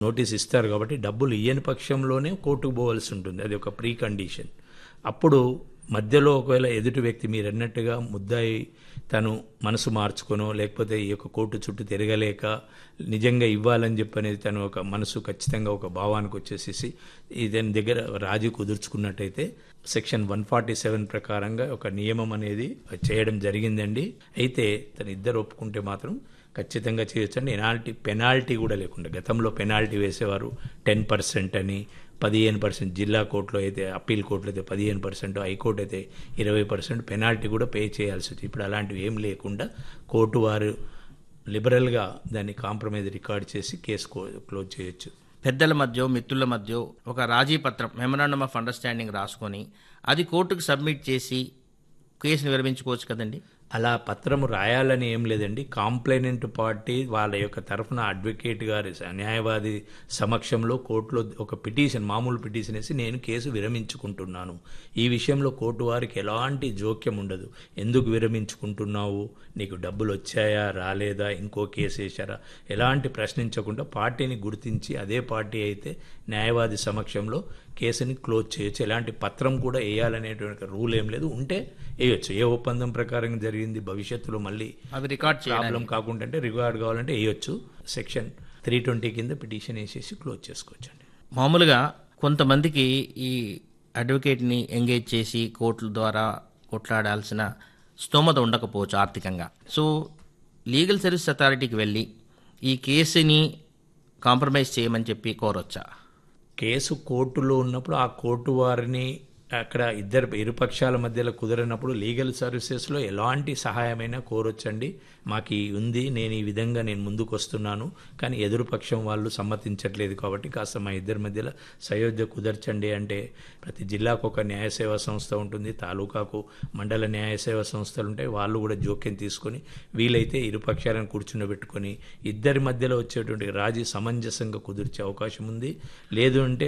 notice ఇస్తారు కాబట్టి డబ్బులు ఇయ్యని పక్షంలోనే కోర్టుకు పోవాల్సి ఉంటుంది అది ఒక ప్రీ కండిషన్ అప్పుడు మధ్యలో ఒకవేళ ఎదుటి వ్యక్తి మీరు అన్నట్టుగా ముద్దాయి తను మనసు మార్చుకొనో లేకపోతే ఈ యొక్క కోర్టు చుట్టూ తిరగలేక నిజంగా ఇవ్వాలని చెప్పనేది తను ఒక మనసు ఖచ్చితంగా ఒక భావానికి వచ్చేసేసి ఇతని దగ్గర రాజీ కుదుర్చుకున్నట్టయితే సెక్షన్ వన్ ఫార్టీ సెవెన్ ప్రకారంగా ఒక నియమం అనేది చేయడం జరిగిందండి అయితే తను ఇద్దరు ఒప్పుకుంటే మాత్రం ఖచ్చితంగా చేయొచ్చండి ఎనాల్టీ పెనాల్టీ కూడా లేకుండా గతంలో పెనాల్టీ వేసేవారు టెన్ పర్సెంట్ అని పదిహేను పర్సెంట్ జిల్లా కోర్టులో అయితే అప్పీల్ కోర్టులో అయితే పదిహేను పర్సెంట్ హైకోర్టు అయితే ఇరవై పర్సెంట్ పెనాల్టీ కూడా పే చేయాల్సి వచ్చింది ఇప్పుడు అలాంటివి ఏం లేకుండా కోర్టు వారు లిబరల్గా దాన్ని కాంప్రమైజ్ రికార్డ్ చేసి కేసు క్లోజ్ చేయొచ్చు పెద్దల మధ్య మిత్రుల మధ్య ఒక రాజీ పత్రం మెమరాండమ్ ఆఫ్ అండర్స్టాండింగ్ రాసుకొని అది కోర్టుకు సబ్మిట్ చేసి కేసును విరమించుకోవచ్చు కదండి అలా పత్రము రాయాలని ఏం లేదండి కాంప్లైనెంట్ పార్టీ వాళ్ళ యొక్క తరఫున అడ్వకేట్ గారి న్యాయవాది సమక్షంలో కోర్టులో ఒక పిటిషన్ మామూలు పిటిషన్ వేసి నేను కేసు విరమించుకుంటున్నాను ఈ విషయంలో కోర్టు వారికి ఎలాంటి జోక్యం ఉండదు ఎందుకు విరమించుకుంటున్నావు నీకు డబ్బులు వచ్చాయా రాలేదా ఇంకో కేసు వేశారా ఎలాంటి ప్రశ్నించకుండా పార్టీని గుర్తించి అదే పార్టీ అయితే న్యాయవాది సమక్షంలో కేసుని క్లోజ్ చేయొచ్చు ఎలాంటి పత్రం కూడా వేయాలనేటువంటి రూల్ ఏం లేదు ఉంటే వేయొచ్చు ఏ ఒప్పందం ప్రకారం జరిగింది భవిష్యత్తులో మళ్ళీ అవి రికార్డ్ చేయాలి ప్రాబ్లం కాకుండా అంటే రికార్డ్ కావాలంటే వేయొచ్చు సెక్షన్ త్రీ ట్వంటీ కింద పిటిషన్ వేసేసి క్లోజ్ చేసుకోవచ్చు అండి మామూలుగా కొంతమందికి ఈ అడ్వకేట్ని ఎంగేజ్ చేసి కోర్టుల ద్వారా కొట్లాడాల్సిన స్తోమత ఉండకపోవచ్చు ఆర్థికంగా సో లీగల్ సర్వీస్ అథారిటీకి వెళ్ళి ఈ కేసుని కాంప్రమైజ్ చేయమని చెప్పి కోరొచ్చా కేసు కోర్టులో ఉన్నప్పుడు ఆ కోర్టు వారిని అక్కడ ఇద్దరు ఇరుపక్షాల మధ్యలో కుదరనప్పుడు లీగల్ సర్వీసెస్లో ఎలాంటి సహాయమైనా కోరొచ్చండి మాకు ఈ ఉంది నేను ఈ విధంగా నేను ముందుకు వస్తున్నాను కానీ ఎదురుపక్షం వాళ్ళు సమ్మతించట్లేదు కాబట్టి కాస్త మా ఇద్దరి మధ్యలో సయోధ్య కుదర్చండి అంటే ప్రతి జిల్లాకు ఒక న్యాయ సేవా సంస్థ ఉంటుంది తాలూకాకు మండల న్యాయ సేవా సంస్థలు ఉంటాయి వాళ్ళు కూడా జోక్యం తీసుకొని వీలైతే ఇరుపక్షాలను కూర్చుండబెట్టుకొని ఇద్దరి మధ్యలో వచ్చేటువంటి రాజీ సమంజసంగా కుదిర్చే అవకాశం ఉంది లేదు అంటే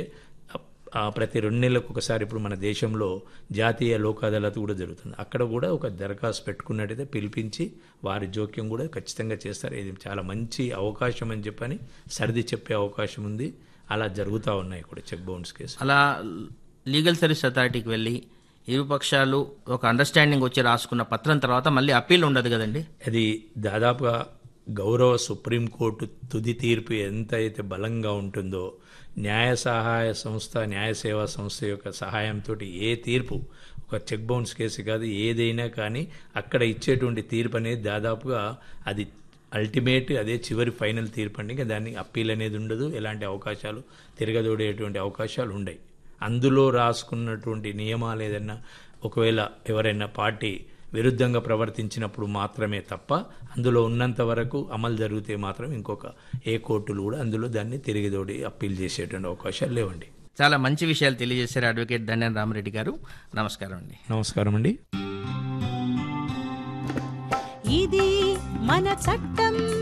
ఆ ప్రతి రెండు నెలలకు ఒకసారి ఇప్పుడు మన దేశంలో జాతీయ లోక్ అదాలత్ కూడా జరుగుతుంది అక్కడ కూడా ఒక దరఖాస్తు పెట్టుకున్నట్టయితే పిలిపించి వారి జోక్యం కూడా ఖచ్చితంగా చేస్తారు ఇది చాలా మంచి అవకాశం అని చెప్పని సర్ది చెప్పే అవకాశం ఉంది అలా జరుగుతూ ఉన్నాయి కూడా చెక్ బౌన్స్ కేసు అలా లీగల్ సర్వీస్ అథారిటీకి వెళ్ళి ఇరుపక్షాలు ఒక అండర్స్టాండింగ్ వచ్చి రాసుకున్న పత్రం తర్వాత మళ్ళీ అప్పీల్ ఉండదు కదండి అది దాదాపుగా గౌరవ సుప్రీంకోర్టు తుది తీర్పు ఎంత అయితే బలంగా ఉంటుందో న్యాయ సహాయ సంస్థ న్యాయ సేవా సంస్థ యొక్క సహాయంతో ఏ తీర్పు ఒక చెక్ బౌన్స్ కేసు కాదు ఏదైనా కానీ అక్కడ ఇచ్చేటువంటి తీర్పు అనేది దాదాపుగా అది అల్టిమేట్ అదే చివరి ఫైనల్ తీర్పు అండి ఇంకా దాన్ని అప్పీల్ అనేది ఉండదు ఎలాంటి అవకాశాలు తిరగదోడేటువంటి అవకాశాలు ఉండవు అందులో రాసుకున్నటువంటి నియమాలు ఏదైనా ఒకవేళ ఎవరైనా పార్టీ విరుద్ధంగా ప్రవర్తించినప్పుడు మాత్రమే తప్ప అందులో ఉన్నంత వరకు అమలు జరిగితే మాత్రం ఇంకొక ఏ కోర్టులు కూడా అందులో దాన్ని తిరిగిదోడి అప్పీల్ చేసేటువంటి అవకాశాలు లేవండి చాలా మంచి విషయాలు తెలియజేశారు అడ్వకేట్ దండన్ రామరెడ్డి గారు నమస్కారం అండి నమస్కారం అండి ఇది మన చట్టం